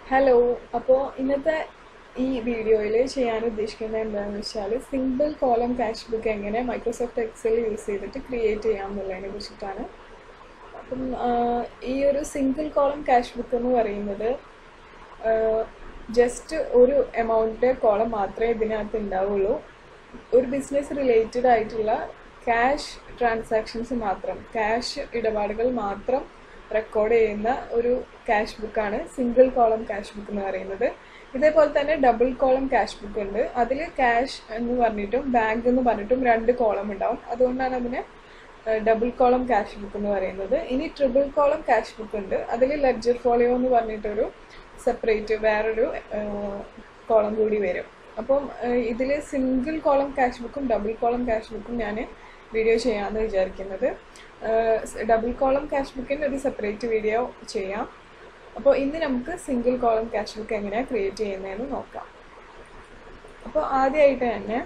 hello അപ്പോൾ ഇന്നത്തെ ഈ വീഡിയോയിൽ ചെയ്യാൻ ഉദ്ദേശിക്കുന്നത് എന്താണെന്ന് വെച്ചാൽ സിംഗിൾ കോളം ക്യാഷ് ബുക്ക് എങ്ങനെ മൈക്രോസോഫ്റ്റ് എക്സൽ യൂസ് ചെയ്തിട്ട് ക്രിയേറ്റ് ചെയ്യാം എന്നുള്ളതിനെ കുറിച്ചിട്ടാണ് അപ്പം ആ, ഈ ഒരു സിംഗിൾ കോളം ക്യാഷ് ബുക്ക് എന്ന് പറയുന്നത് ജസ്റ്റ് ഒരു എമൗണ്ട് കോളം മാത്രമേ ഇതിനകത്ത് ഉണ്ടാവുള്ളൂ ഒരു ബിസിനസ് റിലേറ്റഡ് ആയിട്ടുള്ള ക്യാഷ് ട്രാൻസാക്ഷൻസ് മാത്രം ക്യാഷ് ഇടപാടുകൾ മാത്രം റെക്കോർഡ് ചെയ്യുന്ന ഒരു ക്യാഷ് ബുക്കാണ് സിംഗിൾ കോളം ക്യാഷ് ബുക്ക് എന്ന് പറയുന്നത് ഇതേപോലെ തന്നെ ഡബിൾ കോളം ക്യാഷ് ബുക്ക് ഉണ്ട് അതിൽ ക്യാഷ് എന്ന് പറഞ്ഞിട്ടും ബാങ്ക് എന്ന് പറഞ്ഞിട്ടും രണ്ട് കോളം ഉണ്ടാവും അതുകൊണ്ടാണ് അതിനെ ഡബിൾ കോളം ക്യാഷ് ബുക്ക് എന്ന് പറയുന്നത് ഇനി ട്രിപ്പിൾ കോളം ക്യാഷ് ബുക്ക് ഉണ്ട് അതിൽ ലെഡ്ജർ ഫോളിയോ എന്ന് പറഞ്ഞിട്ടൊരു സെപ്പറേറ്റ് വേറൊരു കോളം കൂടി വരും അപ്പം ഇതിൽ സിംഗിൾ കോളം ക്യാഷ് ബുക്കും ഡബിൾ കോളം ക്യാഷ് ബുക്കും ഞാൻ വീഡിയോ ചെയ്യാമെന്ന് വിചാരിക്കുന്നത് ഡബിൾ കോളം ക്യാഷ് ബുക്കിൻ്റെ ഒരു സെപ്പറേറ്റ് വീഡിയോ ചെയ്യാം അപ്പോൾ ഇന്ന് നമുക്ക് സിംഗിൾ കോളം ക്യാഷ് ബുക്ക് എങ്ങനെയാണ് ക്രിയേറ്റ് ചെയ്യുന്നതെന്ന് നോക്കാം അപ്പോൾ ആദ്യമായിട്ട് തന്നെ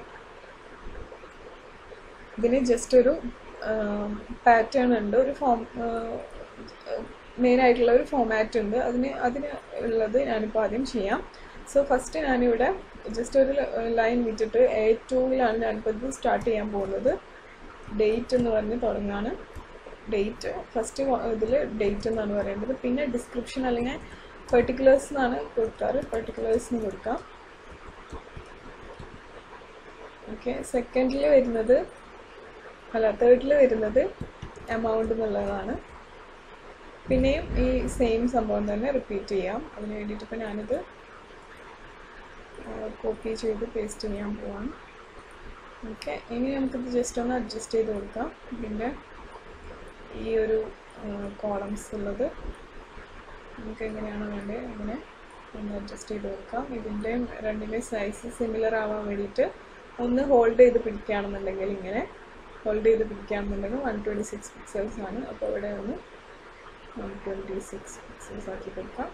ഇതിന് ജസ്റ്റ് ഒരു പാറ്റേൺ ഉണ്ട് ഒരു ഫോം മെയിൻ ആയിട്ടുള്ള ഒരു ഫോമാറ്റ് ഉണ്ട് അതിന് അതിന് ഉള്ളത് ഞാനിപ്പോൾ ആദ്യം ചെയ്യാം സോ ഫസ്റ്റ് ഞാനിവിടെ ജസ്റ്റ് ഒരു ലൈൻ വിട്ടിട്ട് എ ടൂവിലാണ് ഞാനിപ്പോൾ ഇത് സ്റ്റാർട്ട് ചെയ്യാൻ പോകുന്നത് ഡേറ്റ് എന്ന് പറഞ്ഞ് തുടങ്ങാണ് ഡേറ്റ് ഫസ്റ്റ് ഇതിൽ ഡേറ്റ് എന്നാണ് പറയേണ്ടത് പിന്നെ ഡിസ്ക്രിപ്ഷൻ അല്ലെങ്കിൽ പെർട്ടിക്കുലേഴ്സ് എന്നാണ് കൊടുക്കാറ് പെർട്ടിക്കുലേഴ്സ് എന്ന് കൊടുക്കാം ഓക്കെ സെക്കൻഡിൽ വരുന്നത് അല്ല തേർഡിൽ വരുന്നത് എമൗണ്ട് എന്നുള്ളതാണ് പിന്നെയും ഈ സെയിം സംഭവം തന്നെ റിപ്പീറ്റ് ചെയ്യാം അതിന് വേണ്ടിയിട്ട് ഇപ്പോൾ ഞാനിത് കോപ്പി ചെയ്ത് പേസ്റ്റ് ചെയ്യാൻ പോവാണ് ഓക്കെ ഇനി നമുക്കിത് ജസ്റ്റ് ഒന്ന് അഡ്ജസ്റ്റ് ചെയ്ത് കൊടുക്കാം ഇതിൻ്റെ ഈ ഒരു കോളംസ് ഉള്ളത് നമുക്ക് എങ്ങനെയാണ് വേണ്ടത് അങ്ങനെ ഒന്ന് അഡ്ജസ്റ്റ് ചെയ്ത് കൊടുക്കാം ഇതിൻ്റെയും രണ്ടിൻ്റെയും സൈസ് സിമിലർ ആവാൻ വേണ്ടിയിട്ട് ഒന്ന് ഹോൾഡ് ചെയ്ത് പിടിക്കുകയാണെന്നുണ്ടെങ്കിൽ ഇങ്ങനെ ഹോൾഡ് ചെയ്ത് പിടിക്കുകയാണെന്നുണ്ടെങ്കിൽ വൺ ട്വൻറ്റി സിക്സ് പിക്സൽസ് ആണ് അപ്പോൾ ഇവിടെ ഒന്ന് വൺ ട്വൻറ്റി സിക്സ് പിക്സൽസ് ആക്കി കൊടുക്കാം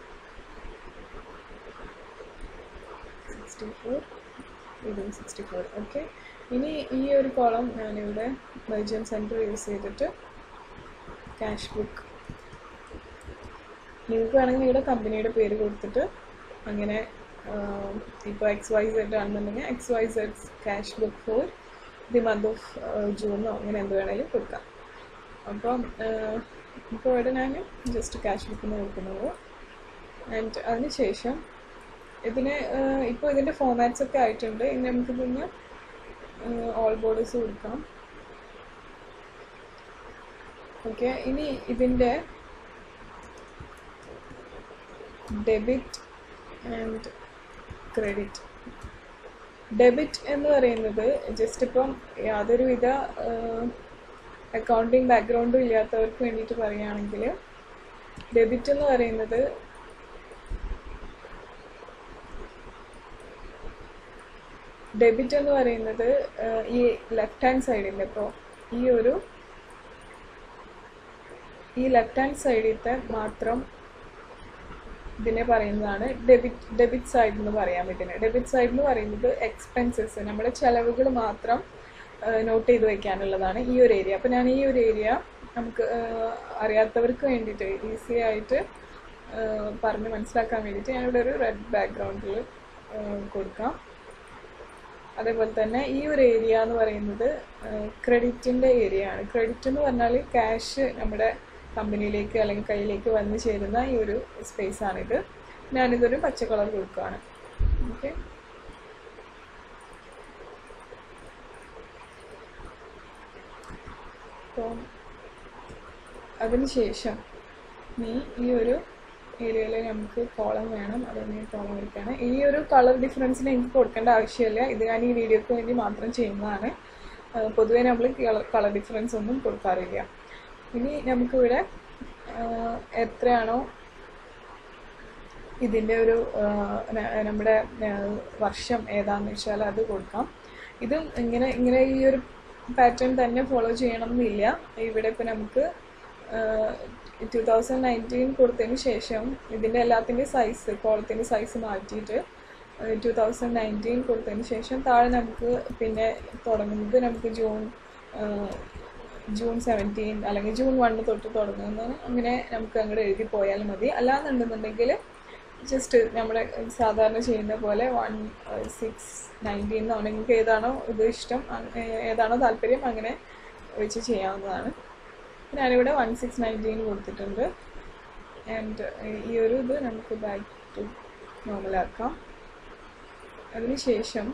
സിക്സ്റ്റി ഫോർ ഇതും സിക്സ്റ്റി ഫോർ ഓക്കെ ഇനി ഈ ഒരു കോളം ഞാനിവിടെ മെർജൻ സെൻറ്റർ യൂസ് ചെയ്തിട്ട് ക്യാഷ് ബുക്ക് നിങ്ങൾക്ക് വേണമെങ്കിൽ ഇവിടെ കമ്പനിയുടെ പേര് കൊടുത്തിട്ട് അങ്ങനെ ഇപ്പോൾ എക്സ് വൈ സെഡ് ആണെന്നുണ്ടെങ്കിൽ X Y Z cash book for the month of ജൂണോ അങ്ങനെ എന്ത് വേണമെങ്കിലും കൊടുക്കാം അപ്പം ഇപ്പോൾ ഇവിടെ ഞാൻ ജസ്റ്റ് ക്യാഷ് ബുക്കിന് കൊടുക്കുന്നത് ആൻഡ് അതിന് ശേഷം ഇതിന് ഇപ്പോൾ ഇതിൻ്റെ ഫോമാറ്റ്സ് ഒക്കെ ആയിട്ടുണ്ട് ഇനി നമുക്കിതൊന്ന് ഓൾ ബോർഡേഴ്സ് കൊടുക്കാം ഓക്കെ ഇനി ഇതിൻ്റെ ഡെബിറ്റ് ആൻഡ് ക്രെഡിറ്റ് ഡെബിറ്റ് എന്ന് പറയുന്നത് ജസ്റ്റ് ഇപ്പം യാതൊരുവിധ അക്കൗണ്ടിങ് ബാക്ക്ഗ്രൗണ്ടും ഇല്ലാത്തവർക്ക് വേണ്ടിയിട്ട് പറയുകയാണെങ്കിൽ ഡെബിറ്റ് എന്ന് പറയുന്നത് ഡെബിറ്റ് എന്ന് പറയുന്നത് ഈ ലെഫ്റ്റ് ഹാൻഡ് സൈഡിൻ്റെ ഇപ്പോൾ ഈ ഒരു ഈ ലെഫ്റ്റ് ഹാൻഡ് സൈഡിലത്തെ മാത്രം ഇതിനെ പറയുന്നതാണ് ഡെബിറ്റ് ഡെബിറ്റ് സൈഡ് എന്ന് പറയാം ഇതിന് ഡെബിറ്റ് സൈഡ് എന്ന് പറയുന്നത് എക്സ്പെൻസസ് നമ്മുടെ ചിലവുകൾ മാത്രം നോട്ട് ചെയ്ത് വെക്കാനുള്ളതാണ് ഈ ഒരു ഏരിയ അപ്പോൾ ഞാൻ ഈ ഒരു ഏരിയ നമുക്ക് അറിയാത്തവർക്ക് വേണ്ടിയിട്ട് ഈസി ആയിട്ട് പറഞ്ഞ് മനസ്സിലാക്കാൻ വേണ്ടിയിട്ട് ഞാനിവിടെ ഒരു റെഡ് ബാക്ക്ഗ്രൗണ്ടിൽ കൊടുക്കാം അതേപോലെ തന്നെ ഈ ഒരു ഏരിയ എന്ന് പറയുന്നത് ക്രെഡിറ്റിൻ്റെ ഏരിയ ആണ് ക്രെഡിറ്റ് എന്ന് പറഞ്ഞാൽ ക്യാഷ് നമ്മുടെ കമ്പനിയിലേക്ക് അല്ലെങ്കിൽ കയ്യിലേക്ക് വന്നു ചേരുന്ന ഈ ഒരു സ്പേസ് ആണിത് ഞാനിതൊരു പച്ച കളർ കൊടുക്കുകയാണ് ഓക്കെ അപ്പം അതിനുശേഷം നീ ഈ ഒരു ഏരിയയിൽ നമുക്ക് കോളം വേണം അതുകൊണ്ട് കോളം വയ്ക്കുകയാണ് ഈ ഒരു കളർ ഡിഫറൻസിന് എനിക്ക് കൊടുക്കേണ്ട ആവശ്യമില്ല ഇത് ഞാൻ ഈ വീഡിയോക്ക് വേണ്ടി മാത്രം ചെയ്യുന്നതാണ് പൊതുവേ നമ്മൾ കളർ ഡിഫറൻസ് ഒന്നും കൊടുക്കാറില്ല ഇനി നമുക്കിവിടെ എത്രയാണോ ഇതിൻ്റെ ഒരു നമ്മുടെ വർഷം ഏതാണെന്ന് വെച്ചാൽ അത് കൊടുക്കാം ഇതും ഇങ്ങനെ ഇങ്ങനെ ഈ ഒരു പാറ്റേൺ തന്നെ ഫോളോ ചെയ്യണം എന്നില്ല ഇവിടെ ഇപ്പോൾ നമുക്ക് ടു തൗസൻഡ് നയൻറ്റീൻ കൊടുത്തതിന് ശേഷം ഇതിൻ്റെ എല്ലാത്തിൻ്റെയും സൈസ് കോളത്തിൻ്റെ സൈസ് മാറ്റിയിട്ട് ടു തൗസൻഡ് നയൻറ്റീൻ കൊടുത്തതിന് ശേഷം താഴെ നമുക്ക് പിന്നെ തുടങ്ങുന്നത് നമുക്ക് ജൂൺ ജൂൺ സെവൻറ്റീൻ അല്ലെങ്കിൽ ജൂൺ വണ്ണ് തൊട്ട് തുടങ്ങുന്നത് അങ്ങനെ നമുക്ക് അങ്ങോട്ട് എഴുതി പോയാൽ മതി അല്ലാന്നുണ്ടെന്നുണ്ടെങ്കിൽ ജസ്റ്റ് നമ്മുടെ സാധാരണ ചെയ്യുന്ന പോലെ വൺ സിക്സ് നയൻറ്റീൻ എന്നോ നിങ്ങൾക്ക് ഏതാണോ ഇത് ഇഷ്ടം അങ് ഏ- ഏതാണോ താല്പര്യം അങ്ങനെ വെച്ച് ചെയ്യാവുന്നതാണ് ഞാനിവിടെ വൺ സിക്സ് നയൻറ്റീൻ കൊടുത്തിട്ടുണ്ട് ആൻഡ് ഈ ഒരു ഇത് നമുക്ക് ബാക്ക് ടു നോർമലാക്കാം അതിനുശേഷം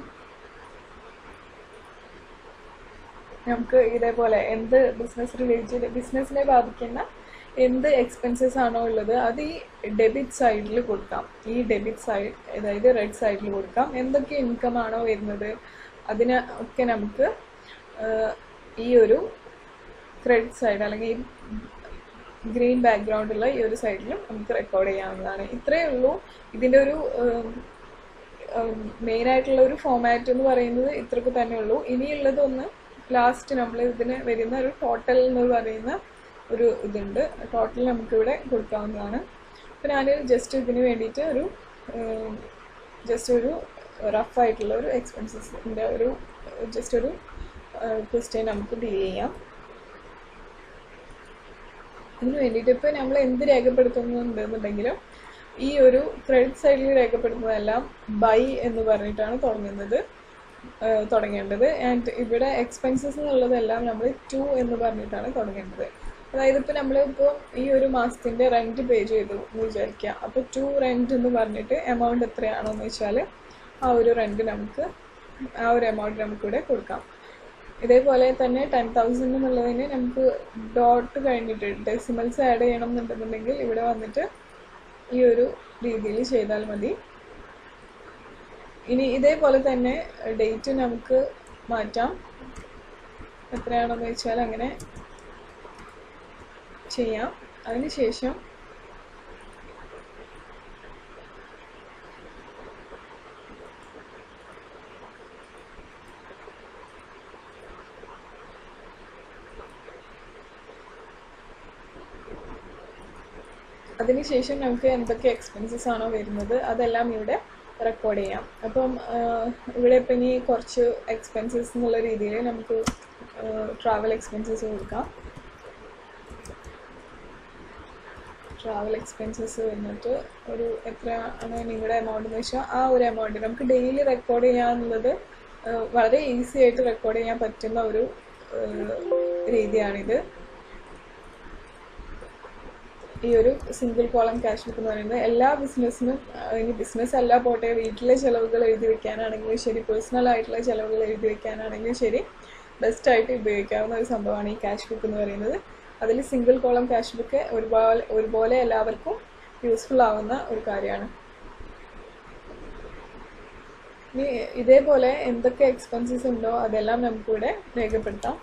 നമുക്ക് ഇതേപോലെ എന്ത് ബിസിനസ് റിലേറ്റഡ് ബിസിനസ്സിനെ ബാധിക്കുന്ന എന്ത് എക്സ്പെൻസസ് ആണോ ഉള്ളത് അത് ഈ ഡെബിറ്റ് സൈഡിൽ കൊടുക്കാം ഈ ഡെബിറ്റ് സൈഡ് അതായത് റെഡ് സൈഡിൽ കൊടുക്കാം എന്തൊക്കെ ഇൻകം ആണോ വരുന്നത് അതിന് ഒക്കെ നമുക്ക് ആഹ്, ഈ ഒരു ക്രെഡിറ്റ് സൈഡ് അല്ലെങ്കിൽ ഗ്രീൻ ബാക്ക്ഗ്രൗണ്ടുള്ള ഈ ഒരു സൈഡിലും നമുക്ക് റെക്കോർഡ് ചെയ്യാവുന്നതാണ് ഇത്രയേ ഉള്ളൂ ഇതിൻ്റെ ഒരു മെയിൻ ആയിട്ടുള്ള ഒരു ഫോമാറ്റ് എന്ന് പറയുന്നത് ഇത്രക്ക് തന്നെ ഉള്ളൂ ഇനിയുള്ളത് ഒന്ന് ലാസ്റ്റ് നമ്മൾ ഇതിന് വരുന്ന ഒരു ടോട്ടൽ എന്ന് പറയുന്ന ഒരു ഇതുണ്ട് ടോട്ടൽ നമുക്കിവിടെ കൊടുക്കാവുന്നതാണ് അപ്പോൾ ഞാൻ ജസ്റ്റ് ഇതിന് വേണ്ടിയിട്ട് ഒരു ജസ്റ്റ് ഒരു റഫ് ആയിട്ടുള്ള ഒരു എക്സ്പെൻസസിൻ്റെ ഒരു ജസ്റ്റ് ഒരു ക്വസ്റ്റ്യൻ നമുക്ക് ഡീൽ ചെയ്യാം ഇതിന് വേണ്ടിയിട്ട് ഇപ്പോൾ നമ്മൾ എന്ത് രേഖപ്പെടുത്തുന്നുണ്ടെന്നുണ്ടെങ്കിലും ഈ ഒരു ക്രെഡിറ്റ് സൈഡിൽ രേഖപ്പെടുത്തുന്നതെല്ലാം ബൈ എന്ന് പറഞ്ഞിട്ടാണ് തുടങ്ങുന്നത് ഏഹ് തുടങ്ങേണ്ടത് ആൻഡ് ഇവിടെ എക്സ്പെൻസസ് എന്നുള്ളതെല്ലാം നമ്മൾ ടു എന്ന് പറഞ്ഞിട്ടാണ് തുടങ്ങേണ്ടത് അതായത് ഇപ്പോൾ നമ്മളിപ്പോൾ ഈ ഒരു മാസത്തിൻ്റെ റെൻറ്റ് പേ ചെയ്തു എന്ന് വിചാരിക്കുക അപ്പോൾ ടു റെൻറ്റ് എന്ന് പറഞ്ഞിട്ട് എമൗണ്ട് എത്രയാണോ എന്ന് വെച്ചാൽ ആ ഒരു റെൻറ്റ് നമുക്ക് ആ ഒരു എമൗണ്ട് നമുക്കിവിടെ കൊടുക്കാം ഇതേപോലെ തന്നെ ടെൻ തൗസൻഡ് എന്നുള്ളതിന് നമുക്ക് ഡോട്ട് കഴിഞ്ഞിട്ട് ഡെസിമൽസ് ആഡ് ചെയ്യണം എന്നുണ്ടെന്നുണ്ടെങ്കിൽ ഇവിടെ വന്നിട്ട് ഈ ഒരു രീതിയിൽ ചെയ്താൽ മതി ഇനി ഇതേപോലെ തന്നെ ഡേറ്റ് നമുക്ക് മാറ്റാം എത്രയാണെന്ന് വെച്ചാൽ അങ്ങനെ ചെയ്യാം അതിനുശേഷം അതിനുശേഷം നമുക്ക് എന്തൊക്കെ എക്സ്പെൻസസ് ആണോ വരുന്നത് അതെല്ലാം ഇവിടെ റെക്കോർഡ് ചെയ്യാം അപ്പം ആഹ്, ഇവിടെ ഇപ്പം ഇനി കുറച്ച് എക്സ്പെൻസസ് എന്നുള്ള രീതിയിൽ നമുക്ക് ട്രാവൽ എക്സ്പെൻസസ് കൊടുക്കാം ട്രാവൽ എക്സ്പെൻസസ് വന്നിട്ട് ഒരു എത്രയാണ് നിങ്ങളുടെ എമൗണ്ട് എന്ന് വെച്ചാൽ ആ ഒരു എമൗണ്ട് നമുക്ക് ഡെയിലി റെക്കോർഡ് ചെയ്യാന്നുള്ളത് ആഹ്, വളരെ ഈസി ആയിട്ട് റെക്കോർഡ് ചെയ്യാൻ പറ്റുന്ന ഒരു ആഹ്, രീതിയാണിത് ഈ ഒരു സിംഗിൾ കോളം ക്യാഷ് ബുക്ക് എന്ന് പറയുന്നത് എല്ലാ ബിസിനസ്സിനും ഇനി ബിസിനസ് അല്ല പോട്ടെ വീട്ടിലെ ചിലവുകൾ എഴുതി വെക്കാനാണെങ്കിലും ശരി പേഴ്സണൽ ആയിട്ടുള്ള ചിലവുകൾ എഴുതി വെക്കാനാണെങ്കിലും ശരി ബെസ്റ്റ് ആയിട്ട് ഉപയോഗിക്കാവുന്ന ഒരു സംഭവമാണ് ഈ ക്യാഷ് ബുക്ക് എന്ന് പറയുന്നത് അതിൽ സിംഗിൾ കോളം ക്യാഷ് ബുക്ക് ഒരുപോലെ ഒരുപോലെ എല്ലാവർക്കും യൂസ്ഫുൾ ആവുന്ന ഒരു കാര്യമാണ് ഇനി ഇതേപോലെ എന്തൊക്കെ എക്സ്പെൻസസ് ഉണ്ടോ അതെല്ലാം നമുക്കിവിടെ രേഖപ്പെടുത്താം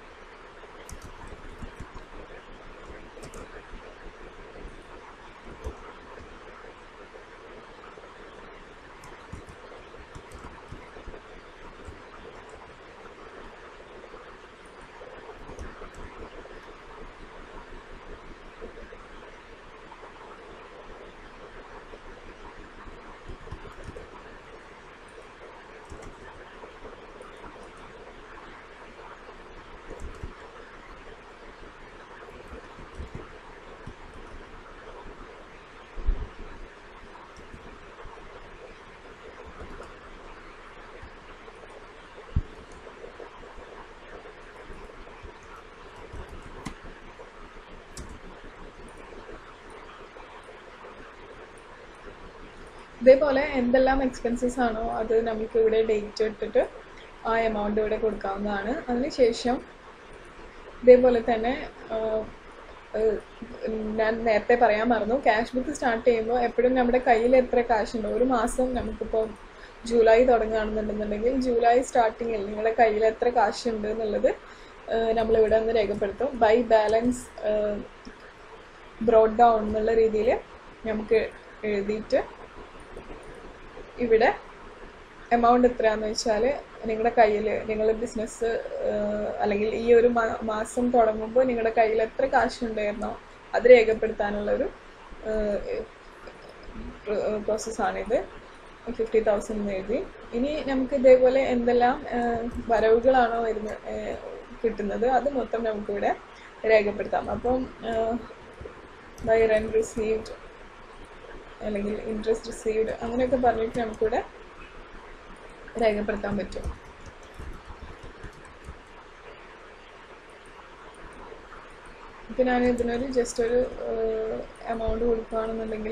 ഇതേപോലെ എന്തെല്ലാം എക്സ്പെൻസസ് ആണോ അത് നമുക്ക് ഇവിടെ ഡേറ്റ് ഇട്ടിട്ട് ആ എമൗണ്ട് ഇവിടെ കൊടുക്കാവുന്നതാണ് അതിനുശേഷം ഇതേപോലെ തന്നെ ആഹ്, ആഹ്, ഞാൻ നേരത്തെ പറയാൻ മറന്നു ക്യാഷ് ബുക്ക് സ്റ്റാർട്ട് ചെയ്യുമ്പോൾ എപ്പോഴും നമ്മുടെ കയ്യിൽ എത്ര കാശ് ഉണ്ടോ ഒരു മാസം നമുക്കിപ്പോൾ ജൂലൈ തുടങ്ങുകയാണെന്നുണ്ടെന്നുണ്ടെങ്കിൽ ജൂലൈ സ്റ്റാർട്ടിങ്ങിൽ നിങ്ങളുടെ കയ്യിൽ എത്ര കാശ് ഉണ്ട് എന്നുള്ളത് ആഹ്, നമ്മളിവിടെ ഒന്ന് രേഖപ്പെടുത്തും ബൈ ബാലൻസ് ബ്രോഡ് ഡൗൺ എന്നുള്ള രീതിയിൽ നമുക്ക് എഴുതിയിട്ട് ഇവിടെ എമൗണ്ട് എത്രയാന്ന് വെച്ചാൽ നിങ്ങളുടെ കയ്യിൽ നിങ്ങൾ ബിസിനസ് അല്ലെങ്കിൽ ഈ ഒരു മാ- മാസം തുടങ്ങുമ്പോൾ നിങ്ങളുടെ കയ്യിൽ എത്ര കാശ് ഉണ്ടായിരുന്നോ അത് രേഖപ്പെടുത്താനുള്ള ഒരു പ്രോസസ്സാണിത് ഫിഫ്റ്റി തൗസൻഡ് എന്ന് എഴുതി ഇനി നമുക്ക് ഇതേപോലെ എന്തെല്ലാം ഏഹ്, വരവുകളാണോ വരുന്ന ഏഹ്, കിട്ടുന്നത് അത് മൊത്തം നമുക്കിവിടെ രേഖപ്പെടുത്താം അപ്പം ബൈ റെൻ റിസീവ്ഡ് അല്ലെങ്കിൽ ഇൻട്രസ്റ്റ് റിസീവ്ഡ് അങ്ങനെയൊക്കെ പറഞ്ഞിട്ട് നമുക്കിവിടെ രേഖപ്പെടുത്താൻ പറ്റും ഇപ്പം ഞാൻ ഇതിനൊരു ജസ്റ്റ് ഒരു എമൗണ്ട് കൊടുക്കുകയാണെന്നുണ്ടെങ്കിൽ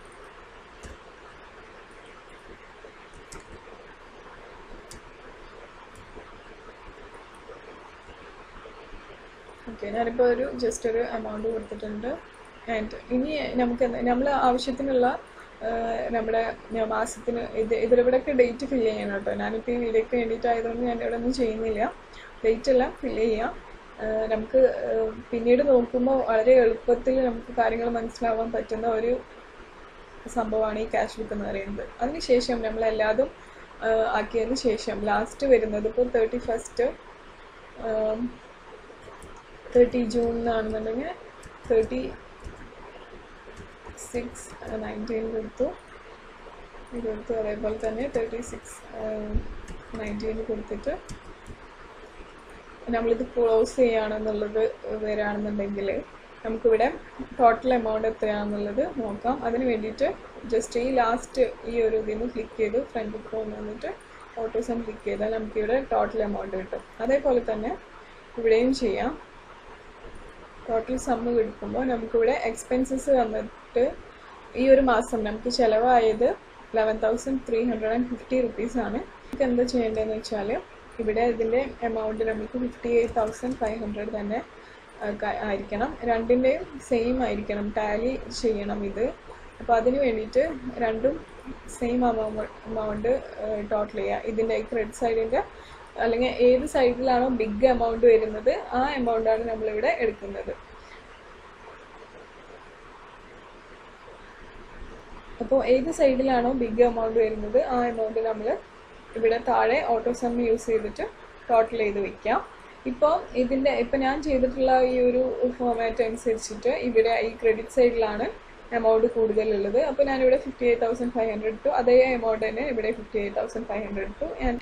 ഓക്കെ ഞാനിപ്പോൾ ഒരു ജസ്റ്റ് ഒരു എമൗണ്ട് കൊടുത്തിട്ടുണ്ട് ആൻഡ് ഇനി നമുക്ക് നമ്മൾ ആവശ്യത്തിനുള്ള നമ്മുടെ മാസത്തിന് ഇത് ഇതിലിവിടെയൊക്കെ ഡേറ്റ് ഫില്ല് ചെയ്യണം കേട്ടോ ഞാനിപ്പോൾ ഈ വീഡിയോക്ക് വേണ്ടിയിട്ടായതുകൊണ്ട് ഞാൻ ഇവിടെ ഒന്നും ചെയ്യുന്നില്ല ഡേറ്റ് എല്ലാം ഫില്ല് ചെയ്യാം നമുക്ക് പിന്നീട് നോക്കുമ്പോൾ വളരെ എളുപ്പത്തിൽ നമുക്ക് കാര്യങ്ങൾ മനസ്സിലാവാൻ പറ്റുന്ന ഒരു സംഭവമാണ് ഈ ക്യാഷ് ബുക്ക് എന്ന് പറയുന്നത് അതിനുശേഷം നമ്മൾ എല്ലാതും ആക്കിയതിന് ശേഷം ലാസ്റ്റ് വരുന്നത് ഇപ്പോൾ തേർട്ടി ഫസ്റ്റ് തേർട്ടി ജൂണിനാണെന്നുണ്ടെങ്കിൽ തേർട്ടി സിക്സ് നയൻറ്റീൻ കൊടുത്തു കൊടുത്തു അതേപോലെ തന്നെ തേർട്ടി സിക്സ് നയൻറ്റീൻ കൊടുത്തിട്ട് നമ്മളിത് ക്ലോസ് ചെയ്യുകയാണെന്നുള്ളത് വരികയാണെന്നുണ്ടെങ്കിൽ നമുക്കിവിടെ ടോട്ടൽ എമൗണ്ട് എത്രയാണെന്നുള്ളത് നോക്കാം അതിന് വേണ്ടിയിട്ട് ജസ്റ്റ് ഈ ലാസ്റ്റ് ഈ ഒരു ഇതിൽ നിന്ന് ക്ലിക്ക് ചെയ്ത് ഫ്രണ്ട് ഫോൺ വന്നിട്ട് ഓട്ടോസം ക്ലിക്ക് ചെയ്താൽ നമുക്കിവിടെ ടോട്ടൽ എമൗണ്ട് കിട്ടും അതേപോലെ തന്നെ ഇവിടെയും ചെയ്യാം ടോട്ടൽ സമ്മ് കിട്ടുമ്പോൾ നമുക്കിവിടെ എക്സ്പെൻസസ് വന്നിട്ട് ഈ ഒരു മാസം നമുക്ക് ചിലവായത് eleven thousand three hundred and fifty റുപ്പീസാണ് നമുക്ക് എന്താ ചെയ്യേണ്ടതെന്ന് വെച്ചാൽ ഇവിടെ ഇതിൻ്റെ എമൗണ്ട് നമുക്ക് fifty eight thousand five hundred തന്നെ ആയിരിക്കണം രണ്ടിൻ്റെയും സെയിം ആയിരിക്കണം ടാലി ചെയ്യണം ഇത് അപ്പോൾ അതിന് വേണ്ടിയിട്ട് രണ്ടും സെയിം എമൗണ്ട് എമൗണ്ട് ടോട്ടൽ ചെയ്യുക ഇതിൻ്റെ ക്രെഡിറ്റ് സൈഡിൻ്റെ അല്ലെങ്കിൽ ഏത് സൈഡിലാണോ ബിഗ് എമൗണ്ട് വരുന്നത് ആ എമൗണ്ടാണ് നമ്മളിവിടെ എടുക്കുന്നത് അപ്പോൾ ഏത് സൈഡിലാണോ ബിഗ് എമൗണ്ട് വരുന്നത് ആ എമൗണ്ട് നമ്മൾ ഇവിടെ താഴെ ഓട്ടോ സം യൂസ് ചെയ്തിട്ട് ടോട്ടൽ ചെയ്ത് വെക്കാം ഇപ്പോൾ ഇതിൻ്റെ ഇപ്പം ഞാൻ ചെയ്തിട്ടുള്ള ഈ ഒരു ഫോമാറ്റ് അനുസരിച്ചിട്ട് ഇവിടെ ഈ ക്രെഡിറ്റ് സൈഡിലാണ് എമൗണ്ട് കൂടുതലുള്ളത് അപ്പോൾ ഞാനിവിടെ fifty eight thousand five hundred two അതേ എമൗണ്ട് തന്നെ ഇവിടെ fifty eight thousand five hundred two and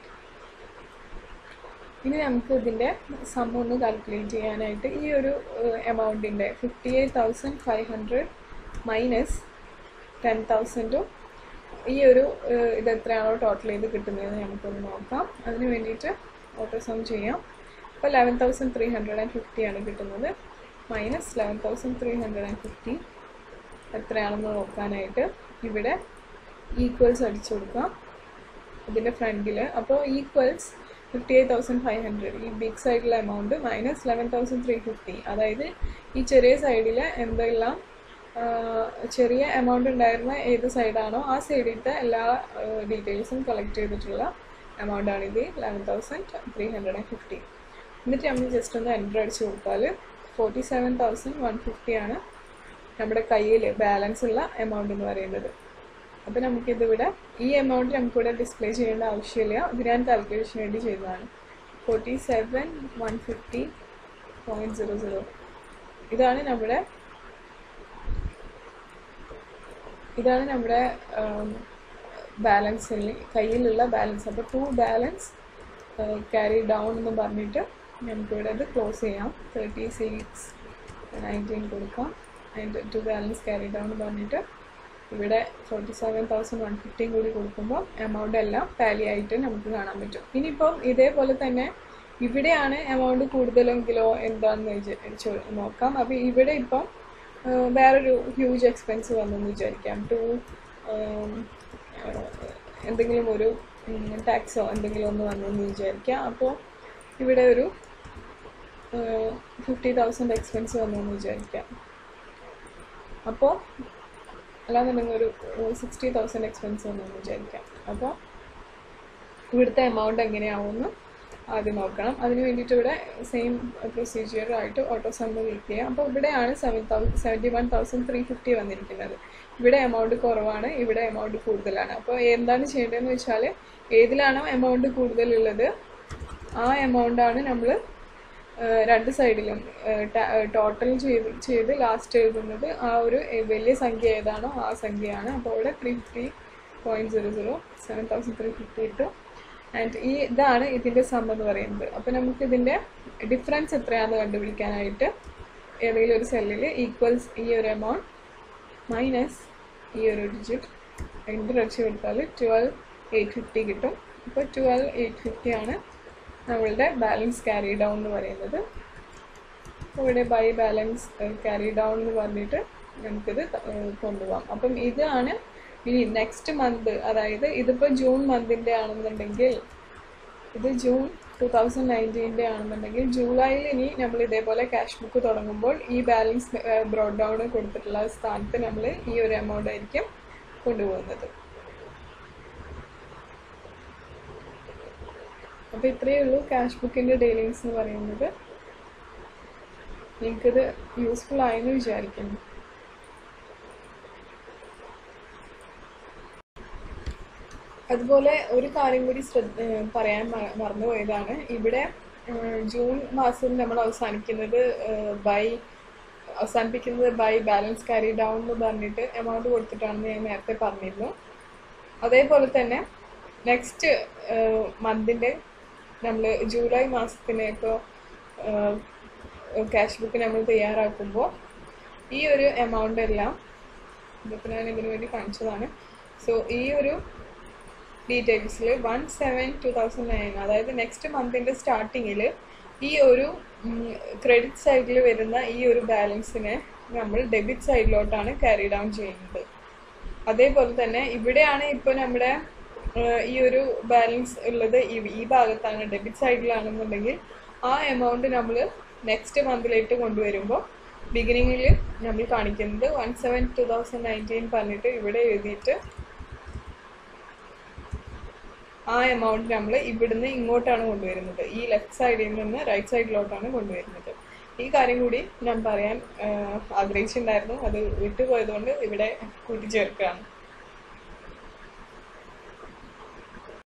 ഇനി നമുക്ക് ഇതിൻ്റെ സം ഒന്ന് കാൽക്കുലേറ്റ് ചെയ്യാനായിട്ട് ഈ ഒരു എമൗണ്ടിൻ്റെ fifty eight thousand five hundred minus ten തൗസൻഡും ഈ ഒരു ഇത് എത്രയാണോ ടോട്ടൽ ചെയ്ത് കിട്ടുന്നതെന്ന് നമുക്കൊന്ന് നോക്കാം അതിന് വേണ്ടിയിട്ട് ഓട്ടോ സം ചെയ്യാം അപ്പോൾ eleven thousand three hundred and fifty ആണ് കിട്ടുന്നത് minus eleven thousand three hundred and fifty എത്രയാണെന്ന് നോക്കാനായിട്ട് ഇവിടെ ഈക്വൽസ് അടിച്ചു കൊടുക്കാം ഇതിൻ്റെ ഫ്രണ്ടിൽ അപ്പോൾ equals fifty eight thousand five hundred ഈ ബിഗ് സൈഡിലെ amount minus eleven thousand three fifty അതായത് ഈ ചെറിയ സൈഡിൽ എന്തെല്ലാം ചെറിയ എമൗണ്ട് ഉണ്ടായിരുന്ന ഏത് സൈഡാണോ ആ സൈഡിലത്തെ എല്ലാ ഡീറ്റെയിൽസും കളക്ട് ചെയ്തിട്ടുള്ള എമൗണ്ട് ആണ് ഇത് eleven thousand three hundred and fifty എന്നിട്ട് നമ്മൾ ജസ്റ്റ് ഒന്ന് എൻ്റർ അടിച്ച് കൊടുത്താൽ forty seven thousand one fifty ആണ് നമ്മുടെ കയ്യിൽ ബാലൻസ് ഉള്ള എമൗണ്ട് എന്ന് പറയുന്നത് അപ്പോൾ നമുക്കിതിവിടെ ഈ എമൗണ്ട് നമുക്കിവിടെ ഡിസ്പ്ലേ ചെയ്യേണ്ട ആവശ്യമില്ല ഇത് ഞാൻ കാൽക്കുലേഷന് വേണ്ടി ചെയ്തതാണ് forty seven one fifty point zero zero ഇതാണ് നമ്മുടെ ഇതാണ് നമ്മുടെ ബാലൻസ് കയ്യിലുള്ള ബാലൻസ് അപ്പോൾ ടു ബാലൻസ് ക്യാരി ഡൗൺ എന്ന് പറഞ്ഞിട്ട് നമുക്കിവിടെ ഇത് ക്ലോസ് ചെയ്യാം തേർട്ടി സിക്സ് നയൻറ്റീൻ കൊടുക്കാം അതിൻ്റെ ടു ബാലൻസ് ക്യാരി ഡൗൺ എന്ന് പറഞ്ഞിട്ട് ഇവിടെ forty seven thousand one fifteen കൂടി കൊടുക്കുമ്പോൾ എമൗണ്ട് എല്ലാം ടാലി ആയിട്ട് നമുക്ക് കാണാൻ പറ്റും ഇനിയിപ്പം ഇതേപോലെ തന്നെ ഇവിടെയാണ് എമൗണ്ട് കൂടുതലെങ്കിലോ എന്താണെന്ന് വിചാരിച്ചു നോക്കാം അപ്പോൾ ഇവിടെ ഇപ്പം വേറൊരു ഹ്യൂജ് എക്സ്പെൻസ് വന്നെന്ന് വിചാരിക്കാം ടു എന്തെങ്കിലും ഒരു ടാക്സോ എന്തെങ്കിലും ഒന്ന് വന്നെന്ന് വിചാരിക്കാം അപ്പോൾ ഇവിടെ ഒരു ഫിഫ്റ്റി തൗസൻഡ് എക്സ്പെൻസ് വന്നെന്ന് വിചാരിക്കാം അപ്പോൾ അല്ലാന്നുണ്ടെങ്കിൽ ഒരു സിക്സ്റ്റി തൗസൻഡ് എക്സ്പെൻസ് വന്നെന്ന് വിചാരിക്കാം അപ്പോൾ ഇവിടുത്തെ എമൗണ്ട് എങ്ങനെയാവുമെന്ന് ആദ്യം നോക്കണം അതിന് വേണ്ടിയിട്ട് ഇവിടെ സെയിം പ്രൊസീജിയർ ആയിട്ട് ഓട്ടോ സമ്മ് ക്ലിക്ക് ചെയ്യാം അപ്പോൾ ഇവിടെയാണ് seven thousand seventy one thousand three fifty വന്നിരിക്കുന്നത് ഇവിടെ എമൗണ്ട് കുറവാണ് ഇവിടെ എമൗണ്ട് കൂടുതലാണ് അപ്പോൾ എന്താണ് ചെയ്യേണ്ടതെന്ന് വെച്ചാൽ ഏതിലാണോ എമൗണ്ട് കൂടുതലുള്ളത് ആ എമൗണ്ടാണ് നമ്മൾ രണ്ട് സൈഡിലും ടോട്ടൽ ചെയ്ത് ചെയ്ത് ലാസ്റ്റ് എഴുതുന്നത് ആ ഒരു വലിയ സംഖ്യ ഏതാണോ ആ സംഖ്യയാണ് അപ്പോൾ ഇവിടെ three fifty point zero zero seven thousand three fifty ഇട്ടു ആൻഡ് ഈ ഇതാണ് ഇതിൻ്റെ സം എന്ന് പറയുന്നത് അപ്പോൾ നമുക്ക് ഇതിൻ്റെ ഡിഫറൻസ് എത്രയാണെന്ന് കണ്ടുപിടിക്കാനായിട്ട് ഏതെങ്കിലും ഒരു സെല്ലിൽ ഈക്വൽസ് ഈ ഒരു എമൗണ്ട് മൈനസ് ഈ ഒരു ഡിജിറ്റ് എൻ്റർ അടിച്ച് കൊടുത്താൽ ട്വൽവ് എയ്റ്റ് ഫിഫ്റ്റി കിട്ടും അപ്പോൾ ട്വൽവ് എയ്റ്റ് ഫിഫ്റ്റി ആണ് നമ്മളുടെ ബാലൻസ് ക്യാരി ഡൗൺ എന്ന് പറയുന്നത് ഇവിടെ ബൈ ബാലൻസ് ക്യാരി ഡൗൺ എന്ന് പറഞ്ഞിട്ട് നമുക്കിത് ഏഹ് കൊണ്ടുപോകാം അപ്പം ഇതാണ് ഇനി നെക്സ്റ്റ് മന്ത് അതായത് ഇതിപ്പോൾ ജൂൺ മന്തിൻ്റെ ആണെന്നുണ്ടെങ്കിൽ ഇത് ജൂൺ ടു തൗസൻഡ് നയൻറ്റീൻ്റെ ആണെന്നുണ്ടെങ്കിൽ ജൂലൈയിൽ ഇനി നമ്മൾ ഇതേപോലെ ക്യാഷ് ബുക്ക് തുടങ്ങുമ്പോൾ ഈ ബാലൻസ് ബ്രോഡ് ഡൗൺ കൊടുത്തിട്ടുള്ള സ്ഥാനത്ത് നമ്മൾ ഈ ഒരു എമൗണ്ട് ആയിരിക്കും കൊണ്ടുപോകുന്നത് അപ്പോൾ ഇത്രയേ ഉള്ളൂ ക്യാഷ് ബുക്കിൻ്റെ ഡീലിങ്സ് എന്ന് പറയുന്നത് നിങ്ങൾക്കിത് യൂസ്ഫുൾ ആയെന്ന് വിചാരിക്കുന്നു അതുപോലെ ഒരു കാര്യം കൂടി ശ്രദ്ധ ഏഹ് പറയാൻ മ- മറന്നുപോയതാണ് ഇവിടെ ഏഹ് ജൂൺ മാസം നമ്മൾ അവസാനിക്കുന്നത് ബൈ അവസാനിപ്പിക്കുന്നത് ബൈ ബാലൻസ് ക്യാരി ഡൗൺ എന്ന് പറഞ്ഞിട്ട് എമൗണ്ട് കൊടുത്തിട്ടാണെന്ന് ഞാൻ നേരത്തെ പറഞ്ഞിരുന്നു അതേപോലെ തന്നെ നെക്സ്റ്റ് മന്തിൻ്റെ നമ്മൾ ജൂലൈ മാസത്തിന് ഇപ്പോൾ ക്യാഷ് ബുക്ക് നമ്മൾ തയ്യാറാക്കുമ്പോൾ ഈ ഒരു എമൗണ്ട് എല്ലാം ഇതിപ്പോൾ ഞാൻ ഇതിനു വേണ്ടി കാണിച്ചതാണ് സോ ഈ ഒരു ഡീറ്റെയിൽസിൽ one seven two thousand nine അതായത് നെക്സ്റ്റ് മന്തിൻ്റെ സ്റ്റാർട്ടിങ്ങിൽ ഈ ഒരു ക്രെഡിറ്റ് സൈഡിൽ വരുന്ന ഈ ഒരു ബാലൻസിനെ നമ്മൾ ഡെബിറ്റ് സൈഡിലോട്ടാണ് ക്യാരി ഡൗൺ ചെയ്യുന്നത് അതേപോലെ തന്നെ ഇവിടെയാണ് ഇപ്പോൾ നമ്മുടെ ഏഹ്, ഈ ഒരു ബാലൻസ് ഉള്ളത് ഈ ഈ ഭാഗത്താണ് ഡെബിറ്റ് സൈഡിലാണെന്നുണ്ടെങ്കിൽ ആ എമൗണ്ട് നമ്മൾ നെക്സ്റ്റ് മന്തിലേക്ക് കൊണ്ടുവരുമ്പോൾ ബിഗിനിങ്ങിൽ നമ്മൾ കാണിക്കുന്നത് one seven two thousand nineteen പറഞ്ഞിട്ട് ഇവിടെ എഴുതിയിട്ട് ആ എമൗണ്ട് നമ്മൾ ഇവിടുന്ന് ഇങ്ങോട്ടാണ് കൊണ്ടുവരുന്നത് ഈ ലെഫ്റ്റ് സൈഡിൽ നിന്ന് റൈറ്റ് സൈഡിലോട്ടാണ് കൊണ്ടുവരുന്നത് ഈ കാര്യം കൂടി ഞാൻ പറയാൻ ആഹ്, ആഗ്രഹിച്ചിട്ടുണ്ടായിരുന്നു അത് വിട്ടുപോയതുകൊണ്ട് ഇവിടെ കൂട്ടിച്ചേർക്കുകയാണ്